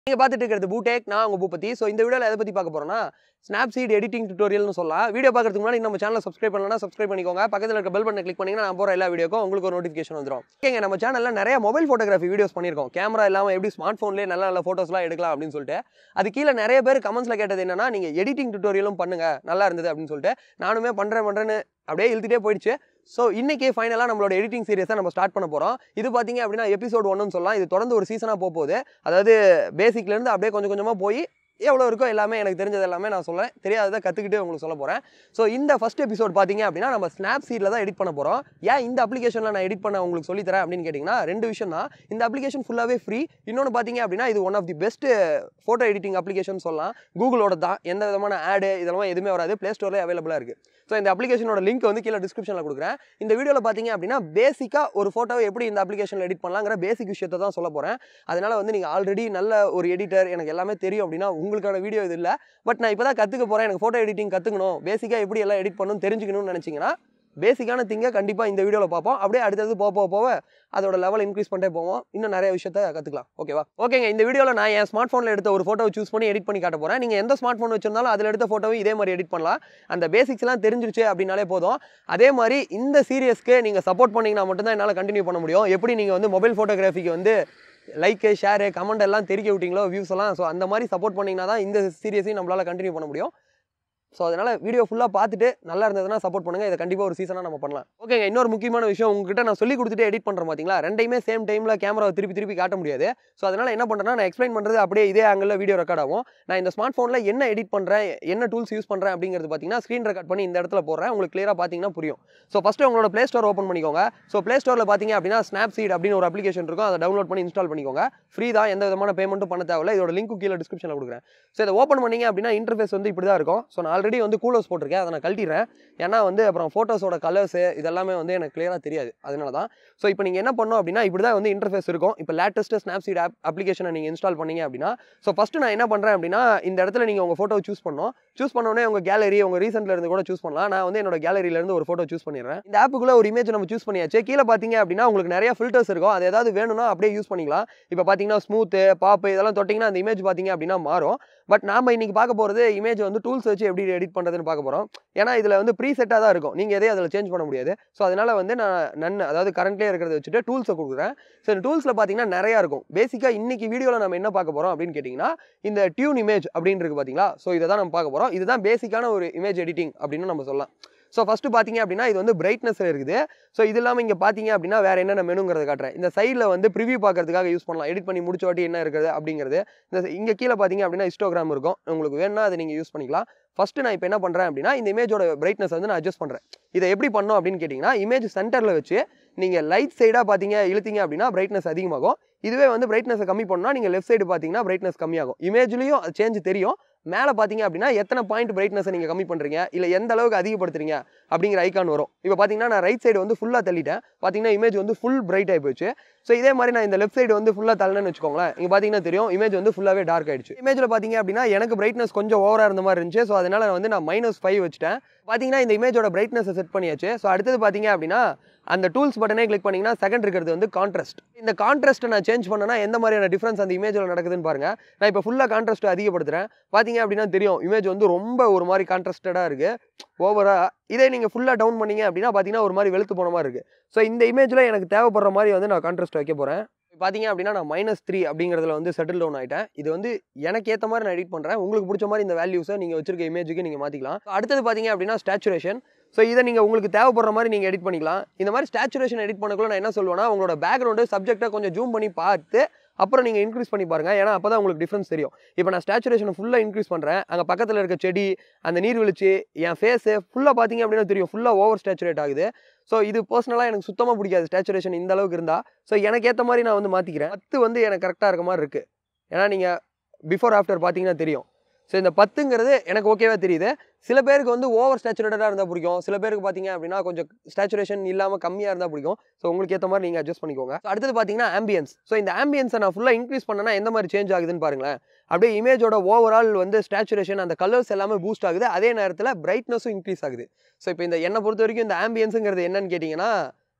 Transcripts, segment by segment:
நீங்கள் பார்த்துட்டு இருக்கிறது பூடேக் நான் உங்கள் பூபதி ஸோ இந்த வீடியோவில் எதை பற்றி பார்க்க போகிறோன்னா ஸ்னாப்சீட் எடிட்டிங் டுட்டோரியல்னு சொல்லலாம் வீடியோ பார்க்கறதுக்கு முன்னாடி நம்ம சேனலை சப்ஸ்கிரைப் பண்ணலன்னா சப்ஸ்கிரைப் பண்ணிக்கோங்க பக்கத்தில் இருக்க பெல் பட்டனை கிளிக் பண்ணிங்கன்னா நான் போகிற எல்லா வீடியோக்கும் உங்களுக்கு ஒரு நோட்டிஃபிகேஷன் வந்துடும் ஓகேங்க நம்ம சேனலில் நிறைய மொபைல் ஃபோட்டோகிராஃபி வீடியோஸ் பண்ணியிருக்கோம் கேமரா இல்லாமல் எப்படி ஸ்மார்ட் ஃபோன்லேயே நல்ல நல்ல ஃபோட்டோஸ்லாம் எடுக்கலாம் அப்படின்னு சொல்லிட்டு அது கீழே நிறைய பேர் கமெண்ட்ஸில் கேட்டது என்னன்னா நீங்கள் எடிட்டிங் டுட்டோரியலும் பண்ணுங்க நல்லா இருந்தது அப்படின்னு சொல்லிட்டு நானுமே பண்ணுறேன் பண்ணுறேன்னு அப்படியே இழுத்துட்டே போயிடுச்சு ஸோ இன்னைக்கு ஃபைனலாக நம்மளோட எடிட்டிங் சீரியஸை நம்ம ஸ்டார்ட் பண்ண போகிறோம் இது பார்த்தீங்க அப்படின்னா எபிசோட் ஒன்றுன்னு சொல்லலாம் இது தொடர்ந்து ஒரு சீசனாக போக போகுது அதாவது பேசிக்லேருந்து அப்படியே கொஞ்சம் கொஞ்சமாக போய் எவ்வளோ இருக்கோ எல்லாமே எனக்கு தெரிஞ்சது எல்லாமே நான் சொல்கிறேன் தெரியாததை கற்றுக்கிட்டு உங்களுக்கு சொல்ல போகிறேன் ஸோ இந்த ஃபஸ்ட் எபிசோட் பார்த்தீங்க அப்படின்னா நம்ம ஸ்னாப் சீட்டில் தான் எடிட் பண்ண போகிறோம் ஏன் இந்த அப்ளிகேஷனில் நான் எடிட் பண்ண உங்களுக்கு சொல்லித்தரேன் அப்படின்னு கேட்டிங்கன்னா ரெண்டு விஷயம் தான் இந்த அப்ளிகேஷன் ஃபுல்லாகவே ஃப்ரீ இன்னொன்று பார்த்தீங்க அப்படின்னா இது one of the best photo editing application சொல்லலாம் கூகுளோட தான் எந்த விதமான ஆடு இதெல்லாம் எதுவுமே வராது ப்ளே ஸ்டோரில் அவைலபிளாக இருக்குது ஸோ இந்த அப்ளிகேஷனோட லிங்க் வந்து கீழே டிஸ்கிரிப்ஷனில் கொடுக்குறேன் இந்த வீடியோவில் பார்த்தீங்க அப்படின்னா பேசிக்காக ஒரு ஃபோட்டோவை எப்படி இந்த அப்ளிகேஷனில் எடிட் பண்ணலாங்கிற பேசிக் விஷயத்தை தான் சொல்ல போகிறேன் அதனால் வந்து நீங்கள் ஆல்ரெடி நல்ல ஒரு எடிட்டர் எனக்கு எல்லாமே தெரியும் அப்படின்னா உங்களுக்கான வீடியோ இது இல்லை பட் நான் இப்போ தான் கற்றுக்க போகிறேன் எனக்கு ஃபோட்டோ எடிட்டிங் கற்றுக்கணும் பேசிக்காக எப்படி எல்லாம் எடிட் பண்ணணும் தெரிஞ்சுக்கணும்னு நினச்சிங்கன்னா பேசிக்கான திங்கை கண்டிப்பாக இந்த வீடியோவில் பார்ப்போம் அப்படியே அடுத்தது போக போக போக அதோட லெவல் இன்க்ரீஸ் பண்ணிட்டே போவோம் இன்னும் நிறைய விஷயத்த கற்றுக்கலாம் ஓகேவா ஓகேங்க இந்த வீடியோவில் நான் என் ஸ்மார்ட் ஃபோனில் எடுத்த ஒரு ஃபோட்டோ சூஸ் பண்ணி எடிட் பண்ணி காட்ட போகிறேன் நீங்கள் எந்த ஸ்மார்ட் ஃபோன் வச்சிருந்தாலும் அதில் எடுத்த ஃபோட்டோவும் இதே மாதிரி எடிட் பண்ணலாம் அந்த பேசிக்ஸ்லாம் தெரிஞ்சிருச்சு அப்படின்னாலே போதும் அதே மாதிரி இந்த சீரியஸ்க்கு நீங்கள் சப்போர்ட் பண்ணிங்கன்னா மட்டும்தான் என்னால் கண்டினியூ பண்ண முடியும் எப்படி நீங்கள் வந்து மொபைல் ஃபோட்டோகிராஃபிக்கு வந்து லைக்கு ஷேரு கமெண்ட் எல்லாம் தெரிக்க விட்டீங்களோ வியூஸ் எல்லாம் ஸோ அந்த மாதிரி சப்போர்ட் பண்ணிங்கன்னா தான் இந்த சீரியஸையும் நம்மளால் கண்டினியூ பண்ண முடியும் ஸோ அதனால் வீடியோ ஃபுல்லாக பார்த்துட்டு நல்லா இருந்ததுன்னா சப்போர்ட் பண்ணுங்கள் இதை கண்டிப்பாக ஒரு சீசனாக நம்ம பண்ணலாம் ஓகேங்க இன்னொரு முக்கியமான விஷயம் உங்ககிட்ட நான் சொல்லி கொடுத்துட்டு எடிட் பண்ணுறேன் பார்த்தீங்களா ரெண்டையுமே சேம் டைமில் கேமராவை திருப்பி திருப்பி காட்ட முடியாது ஸோ அதனால் என்ன பண்ணுறேன்னா நான் எக்ஸ்பிளைன் பண்ணுறது அப்படியே இதே ஆங்கிளில் வீடியோ ரெக்கார்ட் ஆகும் நான் இந்த ஸ்மார்ட் ஃபோனில் என்ன எடிட் பண்ணுறேன் என்ன டூல்ஸ் யூஸ் பண்ணுறேன் அப்படிங்கிறது பார்த்தீங்கன்னா ஸ்க்ரீன் ரெக்கார்ட் பண்ணி இந்த இடத்துல போடுறேன் உங்களுக்கு கிளியராக பார்த்தீங்கன்னா புரியும் ஸோ ஃபஸ்ட்டு உங்களோட ப்ளே ஸ்டோர் ஓப்பன் பண்ணிக்கோங்க ஸோ ப்ளே ஸ்டோரில் பார்த்தீங்க அப்படின்னா ஸ்னாப்சீட் அப்படின்னு ஒரு அப்ளிகேஷன் இருக்கும் அதை டவுன்லோட் பண்ணி இன்ஸ்டால் பண்ணிக்கோங்க ஃப்ரீ தான் எந்த விதமான பேமெண்ட்டும் பண்ண தேவையில்ல இதோட லிங்க்கும் கீழே டிஸ்கிரிப்ஷனில் கொடுக்குறேன் ஸோ இதை ஓப்பன் பண்ணீங்க அப்படின்னா இன்டர்ஃபேஸ் வந்து இப்படி தான் இருக்கும் ஸோ நான் ஆல்ரெடி வந்து கூலர்ஸ் போட்டிருக்கேன் அதை நான் கழட்டிடுறேன் ஏன்னா வந்து அப்புறம் ஃபோட்டோஸோட கலர்ஸு இதெல்லாமே வந்து எனக்கு கிளியராக தெரியாது அதனால தான் ஸோ இப்போ நீங்கள் என்ன பண்ணணும் அப்படின்னா இப்படி தான் வந்து இன்டர்ஃபேஸ் இருக்கும் இப்போ லேட்டஸ்ட்டு ஸ்னாப்சீட் ஆப் அப்ளிகேஷனை நீங்கள் இன்ஸ்டால் பண்ணீங்க அப்படின்னா ஸோ ஃபஸ்ட்டு நான் என்ன பண்ணுறேன் அப்படின்னா இந்த இடத்துல நீங்கள் உங்கள் ஃபோட்டோ சூஸ் பண்ணணும் சூஸ் பண்ணோடனே உங்கள் கேலரி உங்கள் ரீசெண்ட்ல இருந்து கூட சூஸ் பண்ணலாம் நான் வந்து என்னோட galleryல இருந்து ஒரு ஃபோட்டோ சூஸ் பண்ணிடுறேன் இந்த ஆப்புக்குள்ள ஒரு இமேஜ் நம்ம சூஸ் பண்ணியாச்சு கீழே பார்த்தீங்க அப்படின்னா உங்களுக்கு நிறைய ஃபில்டர்ஸ் இருக்கும் அது ஏதாவது வேணும்னா அப்படியே யூஸ் பண்ணிக்கலாம் இப்போ பார்த்தீங்கன்னா ஸ்மூத்து பாப்பு இதெல்லாம் தொட்டிங்கன்னா அந்த இமேஜ் பார்த்தீங்க அப்படின்னா மாறும் பட் நாம இன்னைக்கு பார்க்க போகிறது இமேஜ் வந்து டூல்ஸ் வச்சு எப்படி எடிட் பண்ணுறதுன்னு பார்க்க போகிறோம் ஏன்னா இதில் வந்து ப்ரீ செட்டாக தான் இருக்கும் நீங்கள் எதையும் அதில் சேஞ்ச் பண்ண முடியாது ஸோ அதனால வந்து நான் நன் அதாவது கரண்ட்லேயே இருக்கிறத வச்சுட்டு டூல்ஸை கொடுக்குறேன் ஸோ இந்த டூல்ஸில் பார்த்தீங்கன்னா நிறையா இருக்கும் பேசிக்காக இன்னைக்கு வீடியோவில் நம்ம என்ன பார்க்க போகிறோம் அப்படின்னு கேட்டிங்கன்னா இந்த டியூன் இமேஜ் அப்படின்னு இருக்கு பார்த்தீங்களா ஸோ இதை தான் நம்ம பார்க்க போகிறோம் இதுதான் பேசிக்கான ஒரு இமேஜ் எடிட்டிங் அப்படின்னு நம்ம சொல்லலாம் ஸோ ஃபஸ்ட்டு பார்த்தீங்க அப்படின்னா இது வந்து பிரைட்னஸில் இருக்குது ஸோ இது இல்லாமல் இங்கே பார்த்தீங்க அப்படின்னா வேறு என்னென்ன மெனுங்கிறத காட்டுறேன் இந்த சைடில் வந்து ப்ரிவியூ பார்க்கறதுக்காக யூஸ் பண்ணலாம் எடிட் பண்ணி முடிச்ச வாட்டி என்ன இருக்குது அப்படிங்கிறது இந்த இங்கே கீழே பார்த்தீங்க அப்படின்னா இன்ஸ்டாகிராம் இருக்கும் உங்களுக்கு வேணும்னா அதை நீங்கள் யூஸ் பண்ணிக்கலாம் ஃபஸ்ட்டு நான் இப்போ என்ன பண்ணுறேன் அப்படின்னா இந்த இமேஜோட பிரைட்னஸ் வந்து நான் அட்ஜஸ்ட் பண்ணுறேன் இதை எப்படி பண்ணோம் அப்படின்னு கேட்டிங்கன்னா இமேஜ் சென்டரில் வச்சு நீங்கள் லைட் சைடாக பார்த்தீங்க இழுத்தீங்க அப்படின்னா பிரைட்னஸ் அதிகமாகும் இதுவே வந்து பிரைட்னஸை கம்மி பண்ணால் நீங்கள் லெஃப்ட் சைடு பார்த்தீங்கன்னா பிரைட்னஸ் கம்மியாகும் இமேஜ்லேயும் அது சேஞ்ச் தெரியும் மேலே பார்த்தீங்க அப்படின்னா எத்தனை பாயிண்ட் பிரைட்னஸை நீங்கள் கம்மி பண்ணுறீங்க இல்லை எந்த அளவுக்கு அதிகப்படுத்துறீங்க அப்படிங்கிற ஐக்கான் வரும் இப்போ பார்த்தீங்கன்னா நான் ரைட் சைடு வந்து ஃபுல்லாக தள்ளிட்டேன் பார்த்தீங்கன்னா இமேஜ் வந்து ஃபுல் பிரைட் ஆகி போச்சு ஸோ இதே மாதிரி நான் இந்த லெஃப்ட் சைடு வந்து ஃபுல்லாக தள்ளனேன்னு வச்சுக்கோங்களேன் இங்கே பார்த்தீங்கன்னா தெரியும் இமேஜ் வந்து ஃபுல்லாகவே டார்க் ஆயிடுச்சு இமேஜில் பார்த்தீங்க அப்படின்னா எனக்கு பிரைட்னஸ் கொஞ்சம் ஓவராக இருந்த மாதிரி இருந்துச்சு ஸோ அதனால வந்து நான் மைனஸ் ஃபைவ் வச்சுட்டேன் பார்த்தீங்கன்னா இந்த இமேஜோட பிரைட்னஸை செட் பண்ணியாச்சு ஸோ அடுத்தது பார்த்தீங்க அப்படின்னா அந்த டூல்ஸ் பட்டனே கிளிக் பண்ணிங்கன்னா செகண்ட் இருக்கிறது வந்து கான்ட்ராஸ்ட் இந்த கான்ட்ராஸ்ட்டை நான் சேஞ்ச் பண்ணனா எந்த மாதிரியான டிஃப்ரென்ஸ் அந்த இமேஜில் நடக்குதுன்னு பாருங்க நான் இப்போ ஃபுல்லாக கான்ட்ராஸ்ட் அதிகப்படுத்துறேன் பார்த்தீங்க அப்படின்னா தெரியும் இமேஜ் வந்து ரொம்ப ஒரு மாதிரி கான்ட்ராஸ்டடாக இருக்குது ஓவராக இதே நீங்கள் ஃபுல்லாக டவுன் பண்ணீங்க அப்படின்னா பார்த்தீங்கன்னா ஒரு மாதிரி வெளுத்து போன மாதிரி இருக்குது ஸோ இந்த இமேஜில் எனக்கு தேவைப்படுற மாதிரி வந்து நான் கான்ட்ராஸ்ட் வைக்க போகிறேன் பார்த்தீங்க அப்படின்னா நான் மைனஸ் த்ரீ அப்படிங்கிறதுல வந்து செட்டில் டவுன் ஆகிட்டேன் இது வந்து எனக்கு ஏற்ற மாதிரி நான் எடிட் பண்ணுறேன் உங்களுக்கு பிடிச்ச மாதிரி இந்த வேல்யூஸை நீங்கள் வச்சிருக்க இமேஜுக்கு நீங்கள் மாற்றிக்கலாம் அடுத்தது பார்த்தீங்க அப்படின்னா ஸ்டாச்சுரேஷன் ஸோ இதை நீங்கள் உங்களுக்கு தேவைப்படுற மாதிரி நீங்கள் எடிட் பண்ணிக்கலாம் இந்த மாதிரி ஸ்டாச்சுரேஷன் எடிட் பண்ணக்குள்ள நான் என்ன சொல்லுவேன்னா உங்களோட பேக்ரவுண்டு சப்ஜெக்டை கொஞ்சம் ஜூம் பண்ணி பார்த்து அப்புறம் நீங்கள் இன்க்ரீஸ் பண்ணி பாருங்கள் ஏன்னா அப்போ தான் உங்களுக்கு டிஃப்ரென்ஸ் தெரியும் இப்போ நான் ஸ்டாச்சுரேஷனை ஃபுல்லாக இன்க்ரீஸ் பண்ணுறேன் அங்கே பக்கத்தில் இருக்க செடி அந்த நீர்வீழ்ச்சி என் ஃபேஸு ஃபுல்லாக பார்த்தீங்க அப்படின்னா தெரியும் ஃபுல்லாக ஓவர் ஸ்டாச்சுரேட் ஆகுது ஸோ இது பர்சனலாக எனக்கு சுத்தமாக பிடிக்காது ஸ்டாச்சுரேஷன் இந்த அளவுக்கு இருந்தால் ஸோ எனக்கு ஏற்ற மாதிரி நான் வந்து மாற்றிக்கிறேன் பத்து வந்து எனக்கு கரெக்டாக இருக்க மாதிரி இருக்குது ஏன்னா நீங்கள் பிஃபோர் ஆஃப்டர் பார்த்தீங்கன்னா தெரியும் ஸோ இந்த பத்துங்கிறது எனக்கு ஓகேவா தெரியுது சில பேருக்கு வந்து ஓவர் ஸ்டாச்சுரேட்டடாக இருந்தால் பிடிக்கும் சில பேருக்கு பார்த்தீங்க அப்படின்னா கொஞ்சம் ஸ்டாச்சுரேஷன் இல்லாமல் கம்மியாக இருந்தால் பிடிக்கும் ஸோ உங்களுக்கு ஏற்ற மாதிரி நீங்கள் அட்ஜஸ்ட் பண்ணிக்கோங்க So, அடுத்தது பார்த்தீங்கன்னா ஆம்பியன்ஸ் ஸோ இந்த ஆம்பியன்ஸை நான் ஃபுல்லாக இன்க்ரீஸ் பண்ணனா எந்த மாதிரி சேஞ்ச் ஆகுதுன்னு பாருங்களேன் அப்படியே இமேஜோட ஓவரால் வந்து ஸ்டாச்சுரேஷன் அந்த கலர்ஸ் எல்லாமே பூஸ்ட் ஆகுது அதே நேரத்தில் பிரைட்னஸும் இன்க்ரீஸ் ஆகுது ஸோ இப்போ இந்த என்னை பொறுத்த வரைக்கும் இந்த ஆம்பியன்ஸுங்கிறது என்னன்னு கேட்டிங்கன்னா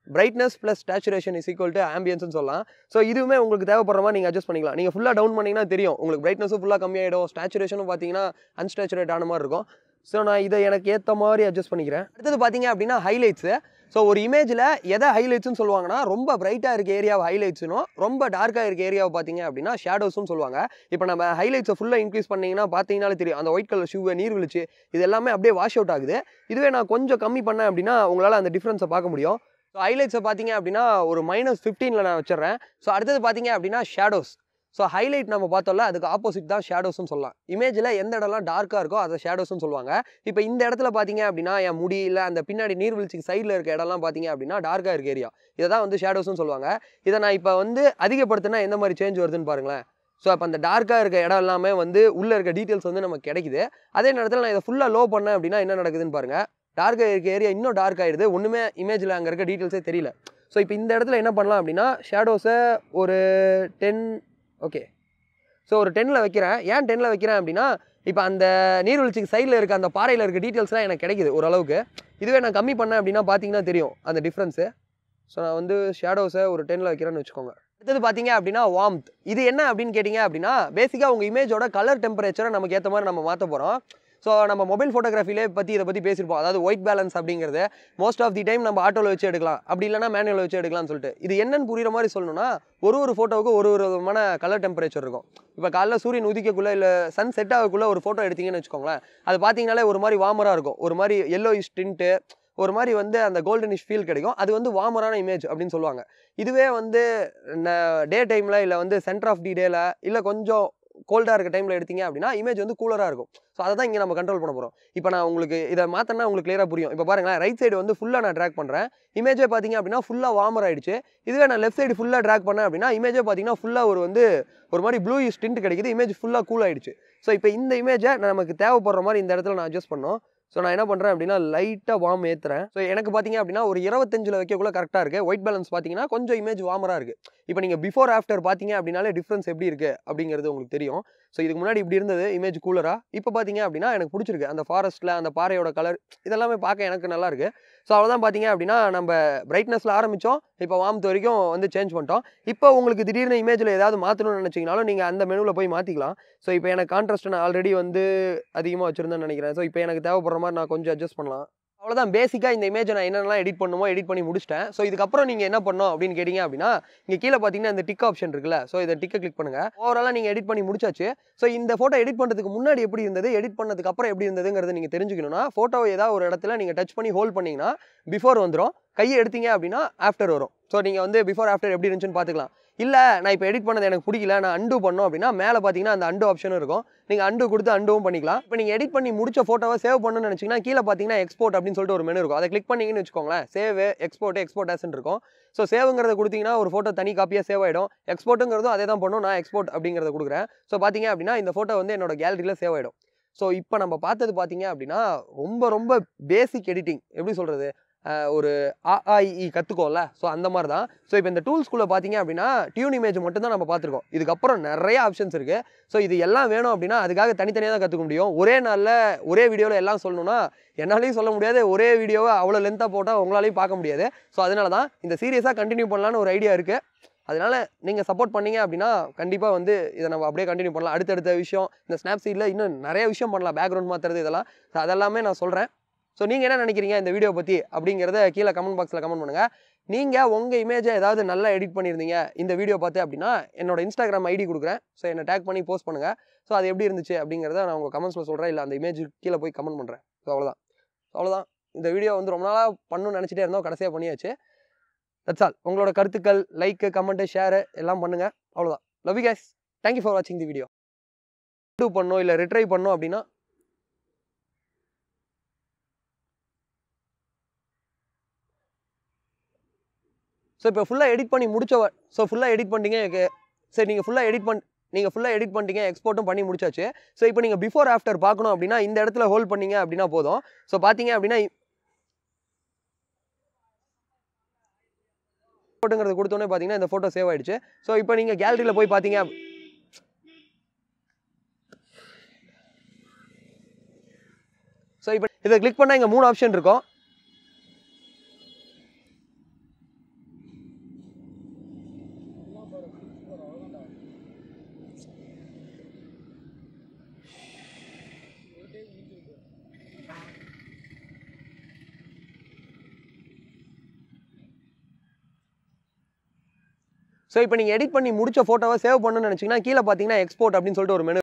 brightness plus saturation is equal to ஆம்பியன்ஸ்னு சொல்லலாம் ஸோ இதுவுமே உங்களுக்கு தேவைப்படுற மாதிரி நீங்கள் அட்ஜஸ்ட் பண்ணிக்கலாம் நீங்கள் ஃபுல்லாக டவுன் பண்ணிங்கன்னா தெரியும் உங்களுக்கு பிரைட்னஸும் ஃபுல்லாக கம்மியாயிடும் சேச்சுரேஷனும் பார்த்தீங்கன்னா அன்ஸ்டேச்சுரேட் ஆன மாதிரி இருக்கும் ஸோ நான் இதை எனக்கு ஏற்ற மாதிரி அட்ஜஸ்ட் பண்ணிக்கிறேன் அடுத்தது பார்த்தீங்க அப்படின்னா ஹைலைட்ஸு ஸோ ஒரு இமேஜில் எதை ஹைலைட்ஸ்னு சொல்லுவாங்கன்னா ரொம்ப பிரைட்டாக இருக்க ஏரியாவை ஹைலைட்ஸ்னும் ரொம்ப டார்க்காக இருக்க ஏரியாவை பார்த்தீங்க அப்படின்னா ஷேடோஸும் சொல்லுவாங்க இப்போ நம்ம ஹைலைட்ஸை ஃபுல்லாக இன்க்ரீஸ் பண்ணிங்கன்னா பார்த்தீங்கனாலே தெரியும் அந்த ஒயிட் கலர் ஷூவை நீர் விழிச்சு இது எல்லாமே அப்படியே வாஷ் அவுட் ஆகுது இதுவே நான் கொஞ்சம் கம்மி பண்ணேன் அப்படின்னா உங்களால் அந்த டிஃப்ரென்ஸை பார்க்க முடியும் ஸோ ஹைலைட்ஸை பார்த்தீங்க அப்படின்னா ஒரு மைனஸ் ஃபிஃப்டீனில் நான் வச்சிடுறேன் ஸோ அடுத்தது பார்த்தீங்க அப்படின்னா ஷேடோஸ் ஸோ ஹைலைட் நம்ம பார்த்தோம்ல அதுக்கு ஆப்போசிட் தான் ஷேடோஸ்னு சொல்லலாம் இமேஜில் எந்த இடம்லாம் டார்க்காக இருக்கோ அதை ஷேடோஸ்னு சொல்லுவாங்க இப்போ இந்த இடத்துல பார்த்தீங்க அப்படின்னா என் முடி இல்லை அந்த பின்னாடி நீர்வீழ்ச்சிக்கு சைடில் இருக்க இடம்லாம் பார்த்தீங்க அப்படின்னா டார்க்காக இருக்க ஏரியா இதை தான் வந்து ஷேடோஸ்னு சொல்லுவாங்க இதை நான் இப்போ வந்து அதிகப்படுத்தினா எந்த மாதிரி சேஞ்ச் வருதுன்னு பாருங்களேன் ஸோ அப்போ அந்த டார்க்காக இருக்க இடம் எல்லாமே வந்து உள்ளே இருக்க டீட்டெயில்ஸ் வந்து நமக்கு கிடைக்குது அதே நேரத்தில் நான் இதை ஃபுல்லாக லோ பண்ணேன் அப்படின்னா என்ன நடக்குதுன்னு பாருங்கள் டார்க்காக இருக்க ஏரியா இன்னும் டார்க் ஆயிடுது ஒன்றுமே இமேஜில் அங்கே இருக்க டீட்டெயில்ஸே தெரியல ஸோ இப்போ இந்த இடத்துல என்ன பண்ணலாம் அப்படின்னா ஷேடோஸை ஒரு டென் ஓகே ஸோ ஒரு டென்னில் வைக்கிறேன் ஏன் டென்னில் வைக்கிறேன் அப்படின்னா இப்போ அந்த நீர்வீழ்ச்சிக்கு சைடில் இருக்க அந்த பாறையில் இருக்க டீட்டெயில்ஸ்லாம் எனக்கு கிடைக்குது ஓரளவுக்கு இதுவே நான் கம்மி பண்ணேன் அப்படின்னா பார்த்தீங்கன்னா தெரியும் அந்த டிஃப்ரென்ஸு ஸோ நான் வந்து ஷேடோஸை ஒரு டென்னில் வைக்கிறேன்னு வச்சுக்கோங்க அடுத்தது பார்த்தீங்க அப்படின்னா வார்ம்த் இது என்ன அப்படின்னு கேட்டிங்க அப்படின்னா பேசிக்காக உங்கள் இமேஜோட கலர் டெம்பரேச்சரை நமக்கு ஏற்ற மாதிரி நம்ம மாற்ற போகிறோம் ஸோ நம்ம மொபைல் ஃபோட்டோகிராஃபிலே பற்றி இதை பற்றி பேசியிருப்போம் அதாவது ஒயிட் பேலன்ஸ் அப்படிங்கிறது மோஸ்ட் ஆஃப் தி டைம் நம்ம ஆட்டோவில் வச்சு எடுக்கலாம் அப்படி இல்லைனா மேனுவல் வச்சு எடுக்கலாம்னு சொல்லிட்டு இது என்னன்னு புரியுற மாதிரி சொல்லணும்னா ஒரு ஒரு ஃபோட்டோவுக்கு ஒரு ஒரு விதமான கலர் டெம்பரேச்சர் இருக்கும் இப்போ காலைல சூரியன் உதிக்கக்குள்ளே இல்லை சன் செட் ஆகக்குள்ளே ஒரு ஃபோட்டோ எடுத்தீங்கன்னு வச்சுக்கோங்களேன் அது பார்த்தீங்கனாலே ஒரு மாதிரி வாமராக இருக்கும் ஒரு மாதிரி எல்லோ டிண்ட்டு ஒரு மாதிரி வந்து அந்த கோல்டனிஷ் ஃபீல் கிடைக்கும் அது வந்து வாமரான இமேஜ் அப்படின்னு சொல்லுவாங்க இதுவே வந்து டே டைமில் இல்லை வந்து சென்டர் ஆஃப் டி டேல இல்லை கொஞ்சம் கோல்டாக இருக்க டைமில் எடுத்தீங்க அப்படின்னா இமேஜ் வந்து கூலராக இருக்கும் ஸோ அதை தான் இங்கே நம்ம கண்ட்ரோல் பண்ண போகிறோம் இப்போ நான் உங்களுக்கு இதை மாற்றினா உங்களுக்கு கிளியராக புரியும் இப்போ பாருங்களேன் ரைட் சைடு வந்து ஃபுல்லாக நான் ட்ராக் பண்ணுறேன் இமேஜே பார்த்தீங்க அப்படின்னா ஃபுல்லாக வார்மர் ஆயிடுச்சு இதுவே நான் லெஃப்ட் சைடு ஃபுல்லாக ட்ராக் பண்ணேன் அப்படின்னா இமேஜே பார்த்தீங்கன்னா ஃபுல்லாக ஒரு வந்து ஒரு மாதிரி ப்ளூ ஸ்டிண்ட் கிடைக்குது இமேஜ் ஃபுல்லாக கூல் ஆயிடுச்சு ஸோ இப்போ இந்த இமேஜை நமக்கு தேவைப்படுற மாதிரி இந்த இடத்துல நான் அட்ஜஸ்ட் பண்ணோம் ஸோ நான் என்ன பண்ணுறேன் அப்படின்னா லைட்டாக வார்ம் ஏற்றுறேன் ஸோ எனக்கு பார்த்தீங்க அப்படின்னா ஒரு இருபத்தஞ்சில் வைக்கக்குள்ள கரெக்டாக இருக்குது ஒயிட் பேலன்ஸ் பார்த்தீங்கன்னா கொஞ்சம் இமேஜ் வார்மராக இருக்குது இப்போ நீங்கள் பிஃபோர் ஆஃப்டர் பார்த்தீங்க அப்படின்னாலே டிஃப்ரென்ஸ் எப்படி இருக்குது அப்படிங்கிறது உங்களுக்கு தெரியும் ஸோ இதுக்கு முன்னாடி இப்படி இருந்தது இமேஜ் கூலராக இப்போ பார்த்தீங்க அப்படின்னா எனக்கு பிடிச்சிருக்கு அந்த ஃபாரஸ்ட்டில் அந்த பாறையோட கலர் இதெல்லாமே பார்க்க எனக்கு நல்லா இருக்கு ஸோ அவ்வளோதான் பார்த்தீங்க அப்படின்னா நம்ம பிரைட்னஸில் ஆரம்பித்தோம் இப்போ வார்ம்த் வரைக்கும் வந்து சேஞ்ச் பண்ணிட்டோம் இப்போ உங்களுக்கு திடீர்னு இமேஜில் ஏதாவது மாற்றணும்னு நினச்சிங்கனாலும் நீங்கள் அந்த மெனுவில் போய் மாற்றிக்கலாம் ஸோ இப்போ எனக்கு கான்ட்ராஸ்ட் நான் ஆல்ரெடி வந்து அதிகமாக வச்சுருந்தேன்னு நினைக்கிறேன் ஸோ இப்போ எனக்கு தேவைப்படுற மாதிரி நான் கொஞ்சம் அட்ஜஸ்ட் பண்ணலாம் அவ்வளோதான் பேசிக்காக இந்த இமேஜை நான் என்னென்னலாம் எடிட் பண்ணுமோ எடிட் பண்ணி முடிச்சிட்டேன் ஸோ இதுக்கப்புறம் நீங்கள் என்ன பண்ணணும் அப்படின்னு கேட்டிங்க அப்படின்னா இங்கே கீழே பார்த்தீங்கன்னா இந்த டிக் ஆப்ஷன் இருக்குல்ல ஸோ இதை டிக்கை கிளிக் பண்ணுங்கள் ஓவராலாக நீங்கள் எடிட் பண்ணி முடிச்சாச்சு ஸோ இந்த ஃபோட்டோ எடிட் பண்ணுறதுக்கு முன்னாடி எப்படி இருந்தது எடிட் பண்ணதுக்கு அப்புறம் எப்படி இருந்ததுங்கிறது நீங்கள் தெரிஞ்சுக்கணும்னா ஃபோட்டோ ஏதாவது ஒரு இடத்துல நீங்கள் டச் பண்ணி ஹோல்ட் பண்ணிங்கன்னா பிஃபோர் வந்துடும் கையை எடுத்தீங்க அப்படின்னா ஆஃப்டர் வரும் ஸோ நீங்கள் வந்து பிஃபோர் ஆஃப்டர் எப்படி இருந்துச்சுன்னு பார்த்துக்கலாம் இல்லை நான் இப்போ எடிட் பண்ணது எனக்கு பிடிக்கல நான் அண்டு பண்ணோம் அப்படின்னா மேலே பார்த்தீங்கன்னா அந்த அண்டு ஆப்ஷனும் இருக்கும் நீங்கள் அண்டு கொடுத்து அண்டுவும் பண்ணிக்கலாம் இப்போ நீங்கள் எடிட் பண்ணி முடிச்ச ஃபோட்டோவை சேவ் பண்ணணும்னு நினச்சிங்கன்னா கீழே பார்த்தீங்கன்னா எக்ஸ்போர்ட் அப்படின்னு சொல்லிட்டு ஒரு மெனு இருக்கும் அதை கிளிக் பண்ணிங்கன்னு வச்சுக்கோங்களேன் சேவ் எக்ஸ்போர்ட் எக்ஸ்போர்ட் ஆஸ்ன்னு இருக்கும் ஸோ சேவுங்கிறத கொடுத்தீங்கன்னா ஒரு ஃபோட்டோ தனி காப்பியாக சேவ் ஆகிடும் எக்ஸ்போர்ட்டுங்கிறதும் அதே தான் பண்ணும் நான் எக்ஸ்போர்ட் அப்படிங்கிறத கொடுக்குறேன் ஸோ பார்த்தீங்க அப்படின்னா இந்த ஃபோட்டோ வந்து என்னோட கேலரியில் சேவ் ஆகிடும் ஸோ இப்போ நம்ம பார்த்தது பார்த்தீங்க அப்படின்னா ரொம்ப ரொம்ப பேசிக் எடிட்டிங் எப்படி சொல்கிறது ஒரு ஆஇ கற்றுக்கோம்ல ஸோ அந்த மாதிரி தான் ஸோ இப்போ இந்த டூல்ஸ்குள்ளே பார்த்தீங்க அப்படின்னா டியூன் இமேஜ் மட்டும் தான் நம்ம பார்த்துருக்கோம் இதுக்கப்புறம் நிறைய ஆப்ஷன்ஸ் இருக்குது ஸோ இது எல்லாம் வேணும் அப்படின்னா அதுக்காக தனித்தனியாக தான் கற்றுக்க முடியும் ஒரே நாளில் ஒரே வீடியோவில் எல்லாம் சொல்லணும்னா என்னாலையும் சொல்ல முடியாது ஒரே வீடியோவை அவ்வளோ லென்த்தாக போட்டால் உங்களாலையும் பார்க்க முடியாது ஸோ அதனால தான் இந்த சீரியஸாக கண்டினியூ பண்ணலான்னு ஒரு ஐடியா இருக்குது அதனால நீங்கள் சப்போர்ட் பண்ணீங்க அப்படின்னா கண்டிப்பாக வந்து இதை நம்ம அப்படியே கண்டினியூ பண்ணலாம் அடுத்தடுத்த விஷயம் இந்த ஸ்னாப்சீட்டில் இன்னும் நிறைய விஷயம் பண்ணலாம் பேக்ரவுண்ட் மாற்றுறது இதெல்லாம் ஸோ அதெல்லாமே நான் சொல்கிறேன் ஸோ நீங்கள் என்ன நினைக்கிறீங்க இந்த வீடியோ பற்றி அப்படிங்கிறத கீழே கமெண்ட் பாக்ஸில் கமெண்ட் பண்ணுங்கள் நீங்கள் உங்கள் இமேஜை ஏதாவது நல்லா எடிட் பண்ணியிருந்தீங்க இந்த வீடியோ பார்த்து அப்படின்னா என்னோட இன்ஸ்டாகிராம் ஐடி கொடுக்குறேன் ஸோ என்னை டேக் பண்ணி போஸ்ட் பண்ணுங்கள் ஸோ அது எப்படி இருந்துச்சு அப்படிங்கிறத நான் உங்கள் கமெண்ட்ஸில் சொல்கிறேன் இல்லை அந்த இமேஜ் கீழே போய் கமெண்ட் பண்ணுறேன் ஸோ அவ்வளோதான் அவ்வளோதான் இந்த வீடியோ வந்து ரொம்ப நாளாக பண்ணணும்னு நினச்சிட்டே இருந்தோம் கடைசியாக பண்ணியாச்சு தட்ஸ் ஆல் உங்களோட கருத்துக்கள் லைக்கு கமெண்ட்டு ஷேரு எல்லாம் பண்ணுங்கள் அவ்வளோதான் love you guys thank you for வாட்சிங் தி வீடியோ டூ பண்ணோம் இல்லை ரிட்ரை பண்ணோம் அப்படின்னா ஸோ இப்போ ஃபுல்லாக எடிட் பண்ணி முடிச்சவ ஸோ ஃபுல்லாக எடிட் பண்ணிட்டீங்க எனக்கு- சரி நீங்கள் ஃபுல்லாக எடிட் பண் நீங்கள் ஃபுல்லாக எடிட் பண்ணிட்டீங்க எக்ஸ்போர்ட்டும் பண்ணி முடிச்சாச்சு ஸோ இப்போ நீங்கள் பிஃபோர் ஆஃப்டர் பார்க்கணும் அப்படின்னா இந்த இடத்துல ஹோல்ட் பண்ணீங்க அப்படின்னா போதும் ஸோ பார்த்தீங்க அப்படின்னா ஃபோட்டோங்கிறது கொடுத்தோன்னே பார்த்தீங்கன்னா இந்த ஃபோட்டோ சேவ் ஆயிடுச்சு ஸோ இப்போ நீங்கள் கேலரியில் போய் பார்த்தீங்க அப்- ஸோ இப்போ இதை கிளிக் பண்ணால் இங்கே மூணு ஆப்ஷன் இருக்கும் ஸோ இப்போ நீங்கள் எடிட் பண்ணி முடிச்ச ஃபோட்டோவை சேவ் பண்ணணும்னு நினச்சிங்கன்னா கீழே பார்த்தீங்கன்னா எக்ஸ்போர்ட் அப்படின்னு சொல்லிட்டு ஒரு மெனு